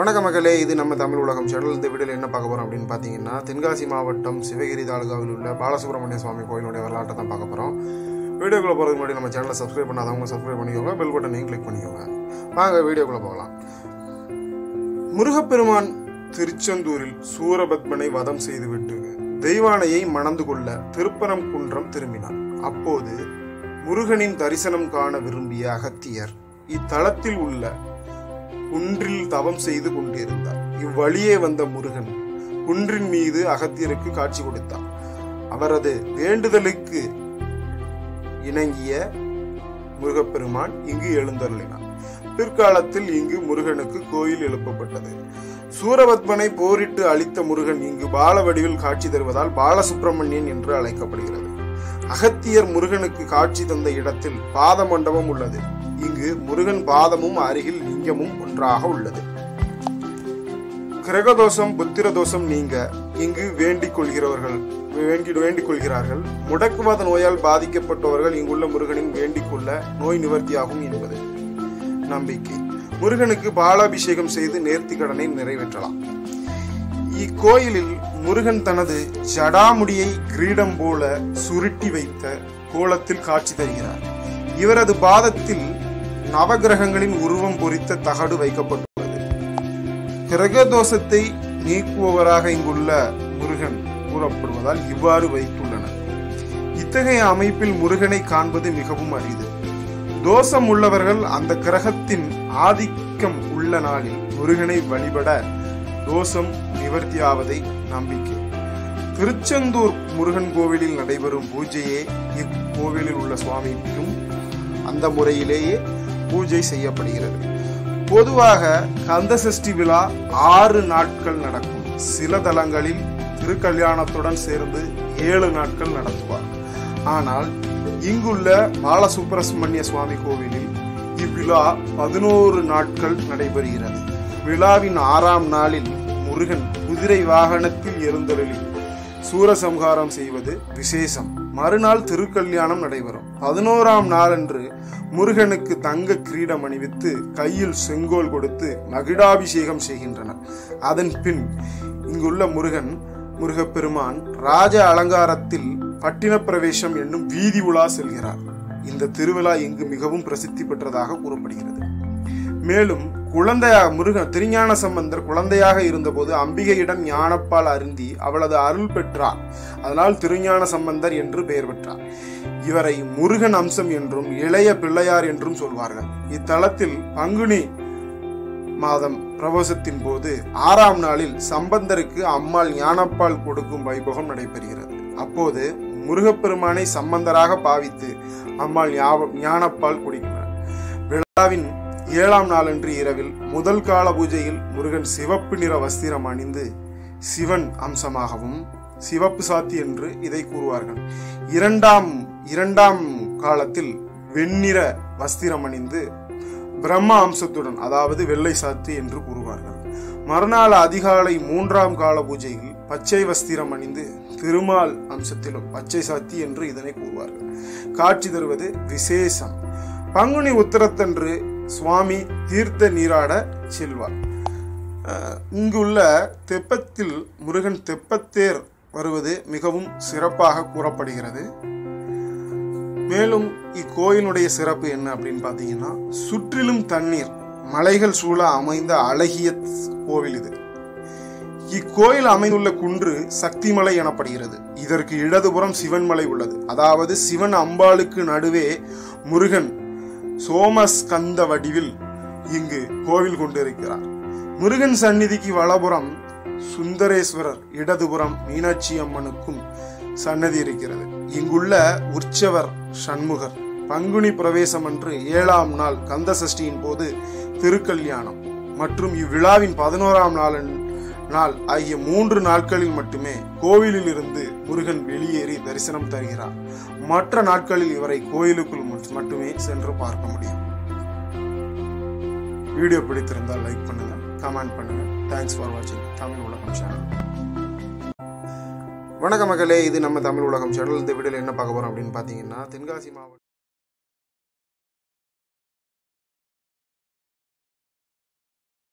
வணக்க மக்களே இது நம்ம தமிழ் உலகம் சேனல் இந்த வீடியோவில் என்ன பார்க்க போகிறோம் அப்படின்னு பார்த்தீங்கன்னா தென்காசி மாவட்டம் சிவகிரி தாலுகாவில் உள்ள பாலசுப்ரமணிய சுவாமி கோயிலுடைய வரலாற்றை தான் பார்க்க போகிறோம் வீடியோக்குள்ளே போகிறதுக்கு முன்னாடி நம்ம சேனலை சப்ஸ்கிரைப் பண்ணாதவங்க சப்ஸ்கிரைப் பண்ணிக்கோங்க பெல் பட்டனையும் கிளிக் பண்ணிக்கோங்க வாங்க வீடியோக்குள்ளே போகலாம் முருகப்பெருமான் திருச்செந்தூரில் சூரபத்மனை வதம் செய்துவிட்டு தெய்வானையை மணந்து கொள்ள திருப்பரங்குன்றம் திரும்பினார் அப்போது முருகனின் தரிசனம் காண விரும்பிய அகத்தியர் இத்தலத்தில் உள்ள குன்றில் தவம் செய்து கொண்டிருந்தார் இவ்வழியே வந்த முருகன் குன்றின் மீது அகத்தியருக்கு காட்சி கொடுத்தார் அவரது வேண்டுதலுக்கு இணங்கிய முருகப்பெருமான் இங்கு எழுந்தருளினார் பிற்காலத்தில் இங்கு முருகனுக்கு கோயில் எழுப்பப்பட்டது சூரபத்மனை போரிட்டு அழித்த முருகன் இங்கு பால வடிவில் காட்சி தருவதால் பாலசுப்பிரமணியன் என்று அழைக்கப்படுகிறது அகத்தியர் முருகனுக்கு காட்சி தந்த இடத்தில் பாத மண்டபம் உள்ளது இங்கு முருகன் பாதமும் அருகில் லிங்கமும் ஒன்றாக உள்ளது கிரகதோஷம் புத்திர தோஷம் நீங்க இங்கு வேண்டிக் கொள்கிறவர்கள் வேண்டி வேண்டிக் கொள்கிறார்கள் முடக்குவாத நோயால் பாதிக்கப்பட்டவர்கள் இங்குள்ள முருகனின் வேண்டிக் கொள்ள நோய் நிவர்த்தியாகும் என்பது நம்பிக்கை முருகனுக்கு பாலாபிஷேகம் செய்து நேர்த்தி கடனை நிறைவேற்றலாம் இக்கோயிலில் முருகன் தனது ஜடாமுடியை கிரீடம் போல சுருட்டி வைத்த கோலத்தில் காட்சி தருகிறார் இவரது பாதத்தில் நவகிரகங்களின் உருவம் பொறித்த தகடு வைக்கப்பட்டுள்ளது கிரகதோஷத்தை நீக்குபவராக இங்குள்ள முருகன் கூறப்படுவதால் இவ்வாறு வைத்துள்ளனர் இத்தகைய அமைப்பில் முருகனை காண்பது மிகவும் அரிது தோஷம் உள்ளவர்கள் அந்த கிரகத்தின் ஆதிக்கம் உள்ள நாளில் முருகனை வழிபட தோஷம் நிவர்த்தியாவதை நம்பிக்கை திருச்செந்தூர் முருகன் கோவிலில் நடைபெறும் பூஜையே இக்கோவிலில் உள்ள சுவாமிக்கும் அந்த முறையிலேயே பூஜை செய்யப்படுகிறது பொதுவாக கந்த சஷ்டி விழா ஆறு நாட்கள் நடக்கும் சில தலங்களில் திருக்கல்யாணத்துடன் சேர்ந்து ஏழு நாட்கள் நடத்துவார் ஆனால் இங்குள்ள பாலசுப்பிரமணிய சுவாமி கோவிலில் இவ்விழா பதினோரு நாட்கள் நடைபெறுகிறது விழாவின் ஆறாம் நாளில் முருகன் குதிரை வாகனத்தில் எழுந்தருளி சூரசம்ஹாரம் செய்வது விசேஷம் மறுநாள் திருக்கல்யாணம் நடைபெறும் பதினோராம் நாளன்று முருகனுக்கு தங்க கிரீடம் அணிவித்து கையில் செங்கோல் கொடுத்து மகிடாபிஷேகம் செய்கின்றனர் அதன் பின் இங்குள்ள முருகன் முருகப்பெருமான் ராஜ அலங்காரத்தில் பட்டின பிரவேசம் என்னும் வீதி உலா செல்கிறார் இந்த திருவிழா இங்கு மிகவும் பிரசித்தி பெற்றதாக கூறப்படுகிறது மேலும் குழந்தையாக முருகன் திருஞான சம்பந்தர் குழந்தையாக இருந்தபோது அம்பிகையிடம் ஞானப்பால் அருந்தி அவளது அருள் பெற்றார் அதனால் திருஞான சம்பந்தர் என்று பெயர் பெற்றார் இவரை முருகன் அம்சம் என்றும் இளைய பிள்ளையார் என்றும் சொல்வார்கள் இத்தலத்தில் பங்குனி மாதம் பிரவேசத்தின் போது ஆறாம் நாளில் சம்பந்தருக்கு அம்மாள் ஞானப்பால் கொடுக்கும் வைபவம் நடைபெறுகிறது அப்போது முருகப்பெருமானை சம்பந்தராக பாவித்து அம்மாள் ஞானப்பால் குடிக்கிறார் விழாவின் ஏழாம் நாளன்று இரவில் முதல் கால பூஜையில் முருகன் சிவப்பு நிற வஸ்திரம் அணிந்து சிவன் அம்சமாகவும் சிவப்பு சாத்தி என்று இதை கூறுவார்கள் இரண்டாம் இரண்டாம் காலத்தில் வெண்ணிற வஸ்திரம் அணிந்து பிரம்ம அம்சத்துடன் அதாவது வெள்ளை சாத்தி என்று கூறுவார்கள் மறுநாள் அதிகாலை மூன்றாம் கால பூஜையில் பச்சை வஸ்திரம் அணிந்து திருமால் அம்சத்திலும் பச்சை சாத்தி என்று இதனை கூறுவார்கள் காட்சி தருவது விசேஷம் பங்குனி உத்தரத்தன்று சுவாமி தீர்த்த நீராட செல்வார் இங்குள்ள தெப்பத்தில் முருகன் தெப்பத்தேர் வருவது மிகவும் சிறப்பாக கூறப்படுகிறது மேலும் இக்கோயிலுடைய சிறப்பு என்ன அப்படின்னு பார்த்தீங்கன்னா சுற்றிலும் தண்ணீர் மலைகள் சூழ அமைந்த அழகிய கோவில் இது இக்கோயில் அமைந்துள்ள குன்று சக்திமலை எனப்படுகிறது இதற்கு இடதுபுறம் சிவன் மலை உள்ளது அதாவது சிவன் அம்பாளுக்கு நடுவே முருகன் சோமஸ்கந்த வடிவில் இங்கு கோவில் கொண்டிருக்கிறார் முருகன் சந்நிதிக்கு வலபுறம் சுந்தரேஸ்வரர் இடதுபுறம் மீனாட்சி அம்மனுக்கும் சன்னதி இருக்கிறது இங்குள்ள உற்சவர் சண்முகர் பங்குனி பிரவேசம் அன்று ஏழாம் நாள் கந்த சஷ்டியின் போது திருக்கல்யாணம் மற்றும் இவ்விழாவின் பதினோராம் நாள் நாள் ஆகிய மூன்று நாட்களில் மட்டுமே கோவிலில் இருந்து முருகன் வெளியேறி தரிசனம் தருகிறார் மற்ற நாட்களில் இவரை கோயிலுக்குள் மட்டுமே சென்று பார்க்க முடியும் வீடியோ பிடித்திருந்தால் லைக் பண்ணுங்க கமெண்ட் பண்ணுங்க தேங்க்ஸ் ஃபார் வாட்சிங் தமிழ் உலகம் சேனல் வணக்க மக்களே இது நம்ம தமிழ் உலகம் சேனல் இந்த வீடியோவில் என்ன பார்க்க போறோம் அப்படின்னு பார்த்தீங்கன்னா தென்காசி மாவட்டம்